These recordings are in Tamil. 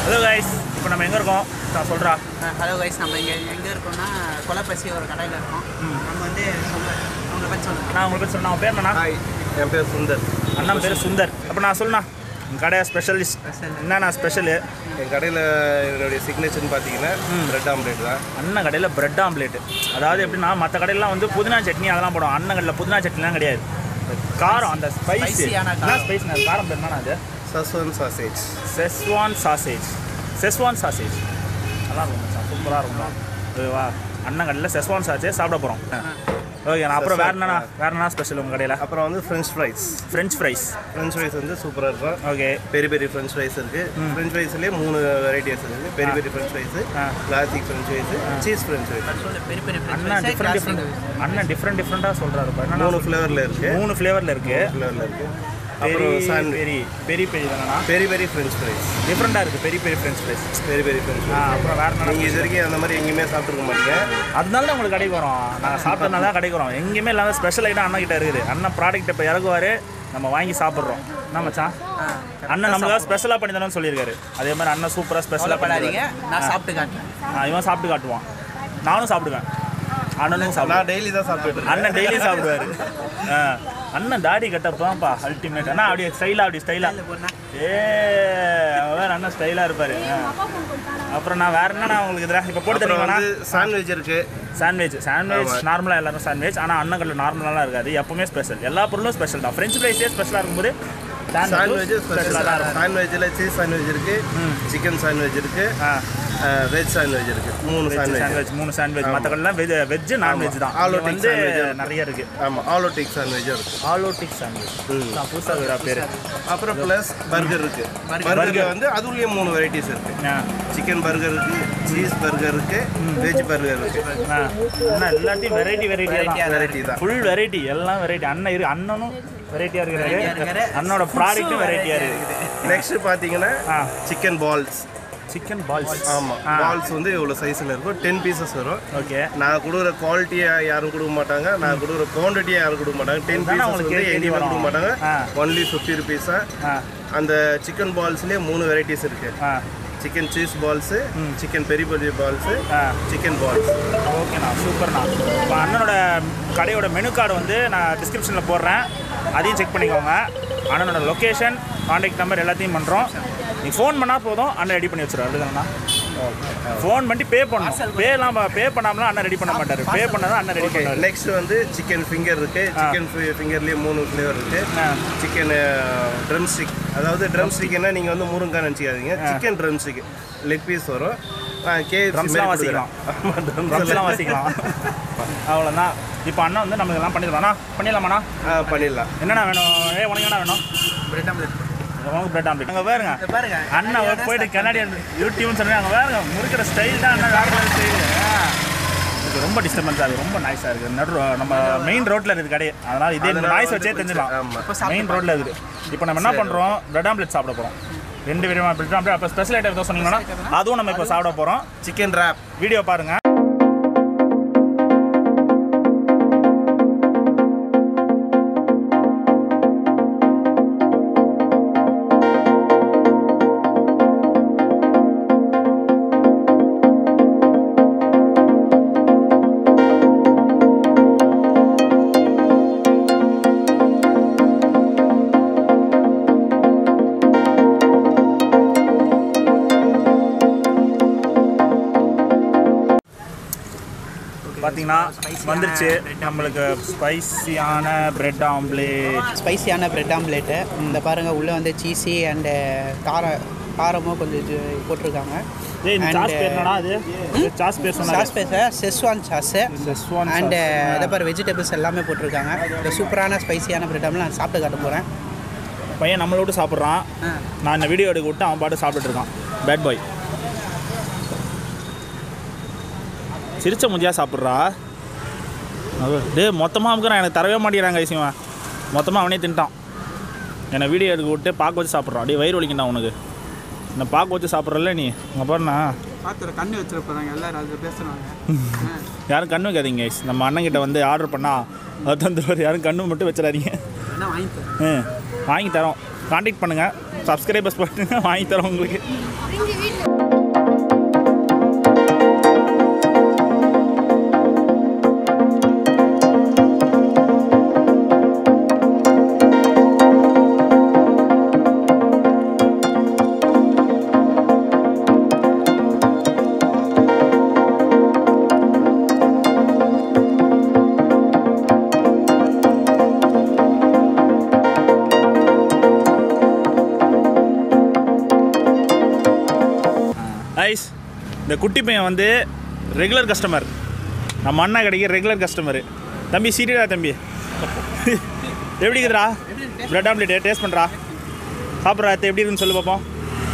ஹலோ கைஸ் இப்போ நம்ம எங்கே இருக்கோம் நான் சொல்கிறா ஹலோ கைஸ் நம்ம இங்கே எங்கே இருக்கோம்னா கொலப்பசி ஒரு கடையில் இருக்கோம் நம்ம வந்து சொல்ல அவங்க பற்றி சொல்லுங்கள் நான் உங்களுக்கு சொன்ன பேர் என்னண்ணா ஹாய் என் பேர் சுந்தர் அண்ணா பேர் சுந்தர் அப்போ நான் சொல்லணா என் கடை ஸ்பெஷலிஸ்ட் என்னண்ணா ஸ்பெஷலு என் கடையில் என்னுடைய சிக்னேச்சர்னு பார்த்தீங்கன்னா பிரெட் ஆம்லேட் தான் அண்ணன் கடையில் பிரெட் ஆம்லேட் அதாவது எப்படின்னா மற்ற கடையிலாம் வந்து புதினா சட்னி அதெல்லாம் போடும் அண்ணன் கடையில் புதினா சட்னிலாம் கிடையாது காரம் அந்த ஸ்பைஸ் Spicy-யான என்ன காரம். ஸ்பைஸ் காரம் பேர் என்னண்ணா அது schezwan sausage schezwan sausage schezwan sausage நல்லா இருக்கும் மச்சான் சூப்பராக இருக்கும் ஓகேவா அண்ணன் கடையில் செஸ்வான் சாசேஜ் சாப்பிட போகிறோம் ஓகே நான் அப்புறம் வேற என்னண்ணா வேற என்ன ஸ்பெஷல் உங்கள் கடையில் அப்புறம் வந்து french fries french fries french fries வந்து சூப்பராக இருக்கும் ஓகே பெரிய பெரிய ஃப்ரெஞ்ச் ஃப்ரைஸ் இருக்குது ஃப்ரெஞ்ச் ஃப்ரைஸ்லேயே மூணு வெரைட்டிஸ் இருக்குது பெரிய பெரிய ஃப்ரெஞ்ச் ஃப்ரைஸு ஆ. Classic french fries cheese french fries சொல்லு பெரிய பெரிய அண்ணா french fries, different classic different அண்ணன் டிஃப்ரெண்ட் டிஃப்ரெண்ட்டாக சொல்கிறாரு பாரு மூணு ஃப்ளேவரில் இருக்குது மூணு ஃப்ளேவரில் இருக்கு ஃப்ளேவரில் இருக்குது பெரிய அப்புறம் சாண்ட்விச் பெரிய பெரிய பெரிய தானண்ணா பெரிய பெரிய ஃப்ரெஞ்ச் ஃப்ரைஸ் டிஃப்ரெண்ட்டாக இருக்குது பெரிய பெரிய ஃப்ரெண்ட்ஸ் ஃப்ரைஸ் பெரிய பெரிய ஃப்ரெஞ்ச் ஆ ஃப்ரைஸ் அப்புறம் வேற என்ன நீங்கள் இது வரைக்கும் அந்த மாதிரி எங்கேயுமே சாப்பிட்ருக்க மாட்டீங்க அதனால தான் உங்களுக்கு கடைக்கு வரோம் நாங்கள் சாப்பிட்டதுனால தான் கடைக்கு வரோம் எங்கேயுமே இல்லாத ஸ்பெஷல் ஐட்டம் அண்ணன் கிட்ட இருக்குது அண்ணன் ப்ராடக்ட் இப்போ இறங்குவார் நம்ம வாங்கி சாப்பிட்றோம் என்ன மச்சான் ஆ, அண்ணன் நம்மளால ஸ்பெஷலாக பண்ணி தரேன்னு சொல்லியிருக்காரு அதே மாதிரி அண்ணன் சூப்பராக ஸ்பெஷலாக கவலைப்படாதீங்க பண்ணி நான் சாப்பிட்டு காட்டுறேன் இவன் சாப்பிட்டு காட்டுவான் நானும் சாப்பிடுவேன் அண்ணனும் சாப்பிடுவேன் நான் டெய்லி தான் சாப்பிட்டுட்டு இருக்கேன். அண்ணன் டெய்லி சாப்பிடுவாரு ஆ, அண்ணன் தாடி கட்டப்பாப்பா அல்டிமேட் அண்ணா அப்படியே ஸ்டைலாக அப்படி ஸ்டைலாக இல்லை பொண்ணா ஏ அவன் வேற அண்ணன் ஸ்டைலாக இருப்பாரு ஆ. அப்புறம் நான் வேற என்னண்ணா உங்களுக்கு இதில் இப்போ போட்டு அப்புறம் தரீங்களா வந்து சாண்ட்விச் இருக்குது சாண்ட்விச் சாண்ட்விச் நார்மலாக எல்லாரும் சாண்ட்விச் ஆனால் அண்ணங்களில் நார்மலாலாம் இருக்காது எப்பவுமே ஸ்பெஷல் எல்லா பொருளும் ஸ்பெஷல் தான் ஃப்ரெஞ்ச் ஃப்ரைஸே ஸ்பெஷலாக இருக்கும்போது சாண்ட்விச் ஸ்பெஷலாக தான் இருக்கும் சாண்ட்விச்சில் சீஸ் சாண்ட்விச் இருக்குது சிக்கன் சாண்ட்விச் இருக்குது ஆ வெஜ் சாண்ட்விச் இருக்குது மூணு சாண்ட்விச் சாண்ட்விச் மூணு சாண்ட்விச் மற்ற கடைலாம் வெஜ் வெஜ் நான்வெஜ் தான் All இங்க out வந்து sandwich இருக்கு. நிறைய இருக்கு ஆமாம் ஆலோட்டிக் சாண்ட்விச்சும் இருக்குது ஆலோட்டிக் சாண்ட்விச் ம். நான் புதுசாக வேற பேர் அப்புறம் ப்ளஸ் பர்கர் இருக்குது Burger. பர்கர் வந்து அதுலேயே மூணு வெரைட்டிஸ் இருக்குது சிக்கன் பர்கர் இருக்குது சீஸ் பர்கர் இருக்குது வெஜ் பர்கர் இருக்குது அண்ணா எல்லாத்தையும் வெரைட்டி வெரைட்டி Variety-ஆ தான் வெரைட்டி தான் ஃபுல் வெரைட்டி எல்லாம் வெரைட்டி அண்ணன் இரு அண்ணனும் வெரைட்டியாக Variety-ஆ இருக்கிறாரு இருக்காரு. அண்ணனோட ப்ராடக்ட்டும் Sauce-உம் வெரைட்டியாக variety-ஆ இருக்குது நெக்ஸ்ட் பார்த்தீங்கன்னா ஆ சிக்கன் பால்ஸ் சிக்கன் பால்ஸ் ஆமாம் பால்ஸ் வந்து இவ்வளோ சைஸில் இருக்கும் டென் பீசஸ் வரும் ஓகே நான் கொடுக்குற குவாலிட்டியை யாரும் கொடுக்க மாட்டாங்க நான் கொடுக்குற குவான்டிட்டியை யாரும் கொடுக்க மாட்டாங்க டென் அதானே பீசஸ் உங்களுக்கு வந்து கேள்வி எங்கேயுமே வரும். கொடுக்க மாட்டாங்க ஆ. ஒன்லி ஃபிஃப்டி ருபீஸாக ஆ அந்த சிக்கன் பால்ஸ்லேயே மூணு வெரைட்டிஸ் இருக்குது ஆ chicken cheese balls chicken peri peri balls ஆ சிக்கன் பால்ஸ் ஓகேண்ணா சூப்பர்ண்ணா இப்போ அண்ணனோட கடையோட மெனு கார்டு வந்து நான் டிஸ்கிரிப்ஷனில் போடுறேன் அதையும் செக் பண்ணிக்கோங்க அண்ணனோட லொக்கேஷன் காண்டாக்ட் நம்பர் எல்லாத்தையும் பண்ணுறோம் நீ ஃபோன் பண்ணால் போதும் அண்ணன் ரெடி பண்ணி வச்சுருவாரு அப்படிதானண்ணா ஃபோன் பண்ணி பே பண்ணணும் பேலாம் பே பண்ணாமலாம் அண்ணன் ரெடி பண்ண மாட்டார் பே பண்ணாதான் அண்ணன் ரெடி பண்ணுவார் நெக்ஸ்ட் வந்து சிக்கன் ஃபிங்கர் இருக்கு சிக்கன் ஃபிங்கர்லேயே மூணு ஃப்ளேவர் இருக்கு ஆ. சிக்கன் ட்ரம் ஸ்டிக் அதாவது ட்ரம் ஸ்டிக்னா நீங்கள் வந்து முருங்காய் நினச்சிக்காதீங்க chicken drumstick leg piece வரும் ட்ரம்ஸ்லாம் வாசிக்கலாம் ட்ரம்ஸ்லாம் வாசிக்கலாம் அவ்வளோதான் இப்போ அண்ணன் வந்து நமக்கு எல்லாம் பண்ணிடலாம்ண்ணா பண்ணிடலாமாண்ணா பண்ணிடலாம் என்னண்ணா வேணும் ஏ உனக்கு என்ன வேணும் பிரெட் ஆம்லெட் உனக்கு பிரெட் ஆம்லேட் அங்கே பாருங்க இதை பாருங்க அண்ணன் ஒர்க் போயிட்டு கனடியன் யூடியூப்னு சொன்னாங்க பாருங்க முறுக்கிற ஸ்டைல் தான் அண்ணன் வேறு ஸ்டைல் இது ரொம்ப டிஸ்டர்பன்ஸாக இருக்குது ரொம்ப நாய்ஸாக இருக்குது நடு ரோ- நம்ம மெயின் ரோட்டில் இருக்குது கடை அதனால் இதே அதனால நாய்ஸ் வந்து வச்சே தெரிஞ்சிடலாம் ஆமா. இப்போ சாப்பிட்டு மெயின் ரோட்டில் இருக்குது இப்போ நம்ம என்ன பண்ணுறோம் பிரெட் ஆம்லெட் சாப்பிட போகிறோம் ரெண்டு விதமான பிரெட் ஆம்லெட் அப்போ ஸ்பெஷல் ஐட்டம் எதாவது சொன்னீங்கன்னா அதுவும் நம்ம இப்போ சாப்பிட போகிறோம் சிக்கன் ரேப் வீடியோ பாருங்கள் பார்த்தீங்கன்னா வந்துருச்சு நம்மளுக்கு ஸ்பைசியான பிரெட் ஆம்லேட் ஸ்பைசியான பிரெட் ஆம்லேட்டு இந்த பாருங்கள் உள்ளே வந்து சீஸி அண்டு காரம் காரமும் கொஞ்சம் இது போட்டிருக்காங்க ஏய் இந்த சாஸ் And, பேர் என்னடா அது சாஸ் பேர் சொன்னாரு சாஸ் பேச செஸ்வான் சாஸு Szechuan அண்டு sauce. இதை பாரு வெஜிடபிள்ஸ் எல்லாமே போட்டிருக்காங்க இந்த சூப்பரான ஸ்பைசியான பிரெட் ஆம்லேட் நான் சாப்பிட்டு காட்ட போகிறேன் பையன் நம்மளை விட்டு சாப்பிட்றான் நான் இந்த வீடியோ எடுக்க விட்டு அவன் பாட்டு சாப்பிட்டுட்டு இருக்கான் பேட் பாய் சிரிச்ச முஞ்சியா சாப்பிட்றா டேய் மொத்தமாக அமுக்குறான் எனக்கு தரவே மாட்டேங்கிறாங்க ஐசிவன் மொத்தமாக அவனே தின்ட்டான் என்னை வீடியோ எடுக்க விட்டு பார்க்க வச்சு சாப்பிட்றான் அப்படியே வயிறு வலிக்கண்டா உனக்கு என்னை பார்க்க வச்சு சாப்பிட்றல நீ அங்கே பாருண்ணா பார்த்து கண்ணு வச்சிருப்பாங்க எல்லாரும் அது பேசுகிறாங்க யாரும் கண்ணு வைக்காதீங்க guys. நம்ம அண்ணங்கிட்ட வந்து ஆர்டர் பண்ணால் அது தந்துடுவார் யாரும் கண்ணு மட்டும் வச்சிடாதீங்க என்ன வாங்கிட்டு ம் வாங்கி தரோம் காண்டாக்ட் பண்ணுங்கள் சப்ஸ்கிரைபர்ஸ் போட்டுங்க வாங்கி தரோம் உங்களுக்கு இங்கே வீட்டில் ஐஸ் இந்த குட்டி பையன் வந்து ரெகுலர் கஸ்டமர் நம்ம அண்ணா கடைக்கு ரெகுலர் கஸ்டமரு தம்பி சீரியடா தம்பி எப்படி இருக்குதுடா பிரெட் ஆம்லேட் டேஸ்ட் பண்ணுறா சாப்பிட்றா எப்படி இருக்குன்னு சொல்லு பார்ப்போம்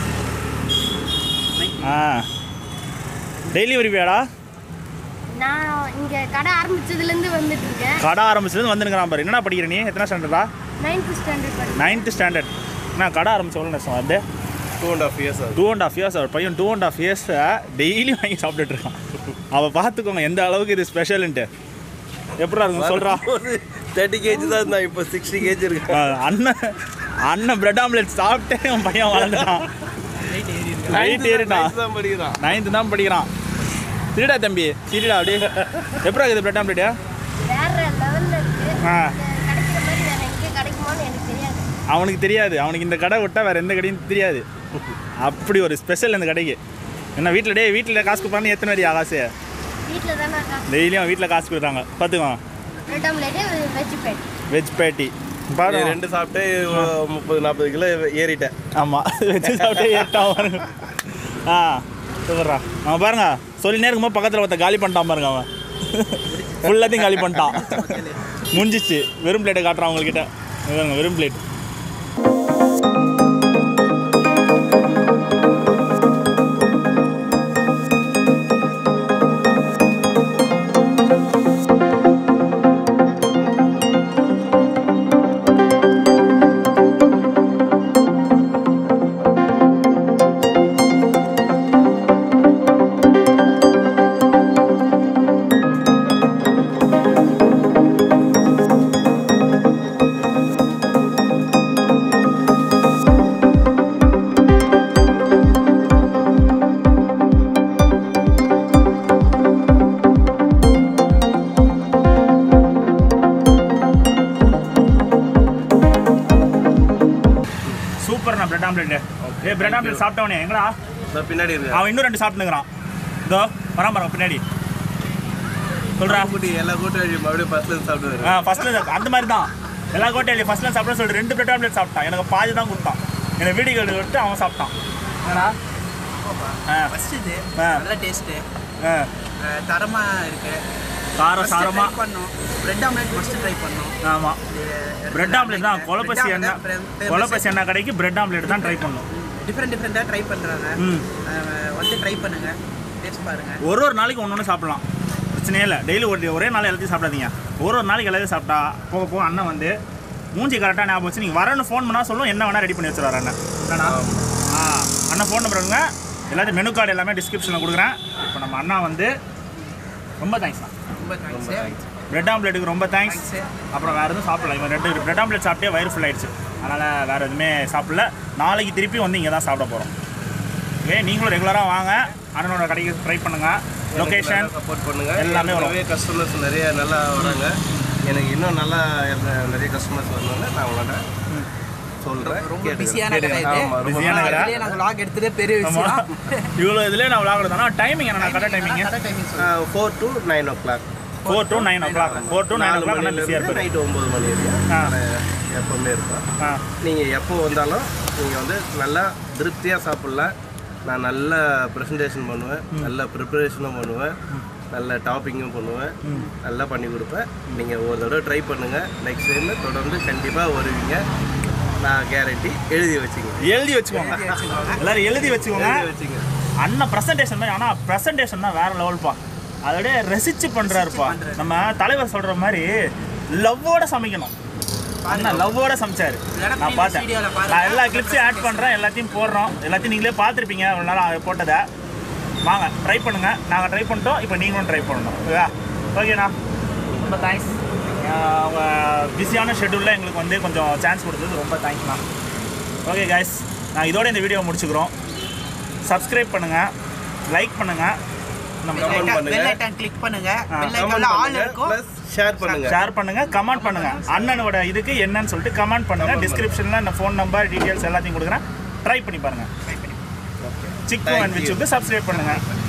ஆ டெய்லி வருவியாடா நான் இங்கே கடை ஆரம்பிச்சதுலேருந்து வந்துட்டு இருக்கேன் கடை ஆரம்பிச்சதுலேருந்து வந்துருக்கிறான் பாரு என்னடா படிக்கிற நீ எத்தனை ஸ்டாண்டர்டா நைன்த் ஸ்டாண்டர்ட் படிக்கிறேன் நைன்த்து ஸ்டாண்டர்ட் நான் கடை ஆரம்பிச்ச எவ்வளோ நேரம் வந்து டூ அண்ட் ஆஃப் இயர்ஸ் ஆகுது டூ அண்ட் ஆஃப் இயர்ஸ் அவர் பையன் டூ அண்ட் ஆஃப் இயர்ஸை டெய்லி வாங்கி சாப்பிட்டுட்டு இருக்கான் அவள் பார்த்துக்கோங்க எந்த அளவுக்கு இது ஸ்பெஷலுன்ட்டு எப்படா இருக்கும் சொல்கிறா ஒரு தேர்ட்டி கேஜி தான் இருந்தான் இப்போ சிக்ஸ்டி கேஜி இருக்கு அண்ணன் அண்ணன் பிரெட் ஆம்லெட் சாப்பிட்டே அவன் பையன் வளர்ந்துட்டான் ரைட் ஏறிட்டான் தான் படிக்கிறான் நைன்த்து தான் படிக்கிறான் சரிடா தம்பி சரிடா அப்படியே எப்படா இருக்குது பிரெட் ஆம்லெட்டு வேற லெவலில் இருக்கு ஆ இங்க கிடைக்கிற மாதிரி வேற எங்கே கிடைக்குமான்னு எனக்கு தெரியாது அவனுக்கு தெரியாது அவனுக்கு இந்த கடை விட்டா வேறு எந்த கடையும் தெரியாது அப்படி ஒரு ஸ்பெஷல் இந்த கடைக்கு என்ன வீட்டில் டே வீட்டில் காசு கொடுப்பான்னு எத்தனை வரி ஆகாசு வீட்டில் தானே இருக்கா டெய்லியும் வீட்டில் காசு கொடுக்குறாங்க பார்த்துக்கோ பிரெட் ஆம்லேட்டு வெஜ் பேட் வெஜ் பேட்டி பாரு ரெண்டு சாப்பிட்டு ஒரு முப்பது நாற்பது கிலோ ஏறிட்டேன் ஆமாம் வச்சு சாப்பிட்டே ஏட்டான் பாருங்க ஆ சூப்பர்ரா அவன் பாருங்க சொல்லினே இருக்கும்போது பக்கத்தில் ஒருத்த காலி பண்ணிட்டான் பாருங்க அவன் ஃபுல்லாத்தையும் காலி பண்ணிட்டான் முடிஞ்சிச்சு வெறும் பிளேட்டை காட்டுறான் அவங்கக்கிட்ட பாருங்க வெறும் பிளேட் சூப்பர்ண்ணா பிரெட் ஆம்லெட் ஏ பிரெட் ஆம்லெட் சாப்பிட்டவனே எங்கடா நான் பின்னாடி இருக்கு அவன் இன்னும் ரெண்டு சாப்பிட்டுங்கிறான் இதோ வரான் பாருங்க பின்னாடி சொல்கிறா கூட்டி எல்லா கூட்டம் மறுபடியும் ஃபர்ஸ்ட்ல இருந்து சாப்பிடுவாரு ஆ ஃபஸ்ட்டில் அந்த மாதிரி தான் எல்லா கோட்டையிலையும் ஃபஸ்ட்டில் சாப்பிட சொல்லிட்டு ரெண்டு பிரெட் ஆம்லெட் சாப்பிட்டான் எனக்கு பாதி தான் கொடுத்தான் எனக்கு வீடியோ விட்டு அவன் சாப்பிட்டான் என்னடா ஆ ஃபஸ்ட் இது ஆ. நல்ல டேஸ்ட்டு ஆ தரமாக இருக்கு காரம் சாரமாக பண்ணோம் பிரெட் ஆம்லெட் ஃபஸ்ட்டு ட்ரை பண்ணோம் ஆமாம் பிரெட் ஆம்லெட் தான் கொலப்பசி எண்ணெய் கொலப்பசி எண்ணெய் கடைக்கு பிரெட் ஆம்லெட் தான் ட்ரை பண்ணும் டிஃப்ரெண்ட் டிஃப்ரெண்ட்டாக ட்ரை பண்ணுறாங்க ம் வந்து ட்ரை பண்ணுங்க டேஸ்ட் பாருங்க ஒரு ஒரு நாளைக்கு ஒன்று ஒன்று சாப்பிடலாம் பிரச்சனையே இல்லை டெய்லி ஒரு ஒரே நாள் எல்லாத்தையும் சாப்பிடாதீங்க ஒரு ஒரு நாளைக்கு எல்லாத்தையும் சாப்பிட்டா போக போக அண்ணன் வந்து மூஞ்சி கரெக்டாக ஞாபகம் வச்சு நீங்கள் வரேன்னு ஃபோன் பண்ணால் சொல்லும் என்ன வேணால் ரெடி பண்ணி வச்சுருவார் அண்ணன் என்னண்ணா ஆ அண்ணன் ஃபோன் நம்பருங்க எல்லாத்தையும் மெனு கார்டு எல்லாமே டிஸ்கிரிப்ஷனில் கொடுக்குறேன் இப்போ நம்ம அண்ணா வந்து ரொம்ப தேங்க்ஸ் தான் ரொம்ப தேங்க்ஸ் பிரெட் ஆம்லெட்டுக்கு ரொம்ப தேங்க்ஸ் தேங்க்ஸ் அப்புறம் வேறு எதுவும் சாப்பிடல இவன் ரெண்டு பிரெட் ஆம்லெட் சாப்பிட்டே வயிறு ஃபுல் ஆயிடுச்சு அதனால் வேறு எதுவுமே சாப்பிடல நாளைக்கு திருப்பி வந்து இங்கே தான் சாப்பிட போகிறோம் ஓகே நீங்களும் ரெகுலராக வாங்க அண்ணனோட கடைக்கு ட்ரை பண்ணுங்கள் லொக்கேஷன் சப்போர்ட் பண்ணுங்க எல்லாமே வரும். நிறைய கஸ்டமர்ஸ் நிறைய நல்லா வராங்க எனக்கு இன்னும் நல்லா எல்லாம் நிறைய கஸ்டமர்ஸ் வரணும்னு நான் உங்கள்கிட்ட சொல்றேன் ரொம்ப கேட்டுக்கிறேன். பிஸியான கடை இது. ஆமா, ரொம்ப பிஸியான கடை. இதுலயே நாங்கள் vlog எடுத்ததே பெரிய ஆமாம் விஷயம் இவ்வளோ இதுலேயே நான் விளாடுறது ஆனால் டைமிங் என்ன கடை டைமிங் கடை டைமிங் சொல்லுங்க four to nine o'clock four to nine o'clock four to nine o'clock நான் பிஸியாக இருப்பேன் நைட்டு ஒம்பது மணி வரைக்கும் ஆ. நான் எப்பவுமே இருப்பேன் ஆ நீங்கள் எப்போ வந்தாலும் நீங்கள் வந்து நல்லா திருப்தியாக சாப்பிட்லாம் நான் நல்ல ப்ரெசன்டேஷன் பண்ணுவேன் நல்ல ப்ரிப்பரேஷனும் பண்ணுவேன் நல்ல டாப்பிங்கும் பண்ணுவேன் நல்லா பண்ணி கொடுப்பேன் நீங்கள் ஒரு தடவை ட்ரை பண்ணுங்கள் நெக்ஸ்ட் டைமில் தொடர்ந்து கண்டிப்பாக வருவீங்க நான் கேரண்டி எழுதி வச்சுக்கோங்க எழுதி வச்சுக்கோங்க எல்லாரும் எழுதி வச்சுக்கோங்க எழுதி வச்சுங்க அண்ணன் ப்ரெசன்டேஷன் மாதிரி ஆனால் ப்ரெசன்டேஷன் தான் வேற லெவல்ப்பா அதோட ரசிச்சு பண்ணுறாருப்பா நம்ம தலைவர் சொல்கிற மாதிரி லவ்வோட சமைக்கணும் அண்ணன் லவ்வோட சமைச்சாரு இல்லைன்னா நான் previous பார்த்தேன் video ல பாருங்க. நான் எல்லா கிளிப்ஸையும் ஆட் பண்ணுறேன் எல்லாத்தையும் போடுறோம் எல்லாத்தையும் நீங்களே பார்த்துருப்பீங்க அவ்வளோ நாள் போட்டதை வாங்க ட்ரை பண்ணுங்கள் நாங்கள் ட்ரை பண்ணிட்டோம் இப்போ நீங்களும் ட்ரை பண்ணணும் ஓகேவா ஓகேண்ணா ரொம்ப தேங்க்ஸ் அவங்க பிஸியான ஷெட்யூலில் எங்களுக்கு வந்து கொஞ்சம் சான்ஸ் கொடுத்தது ரொம்ப தேங்க்ஸ்ண்ணா ஓகே கைஸ் நான் இதோட இந்த வீடியோ முடிச்சுக்கிறோம் சப்ஸ்கிரைப் பண்ணுங்கள் லைக் பண்ணுங்கள் நம்ம Comment பண்ணுங்க. பெல் ஐட்டன் கிளிக் பண்ணுங்க பெல் கமெண்ட் ஐட்டன்ல ஆல் பண்ணுங்க இருக்கும் ப்ளஸ் ஷேர் பண்ணுங்க ஷேர் பண்ணுங்க கமெண்ட் பண்ணுங்க அண்ணனோட இதுக்கு என்னன்னு சொல்லிட்டு கமெண்ட் பண்ணுங்க டிஸ்கிரிப்ஷனில் இந்த ஃபோன் நம்பர் டீட்டெயில்ஸ் எல்லாத்தையும் கொடுக்குறேன் ட்ரை பண்ணி பாருங்க சிக்கு Thank அண்ட் you. விச்சுக்கு சப்ஸ்கிரைப் பண்ணுங்க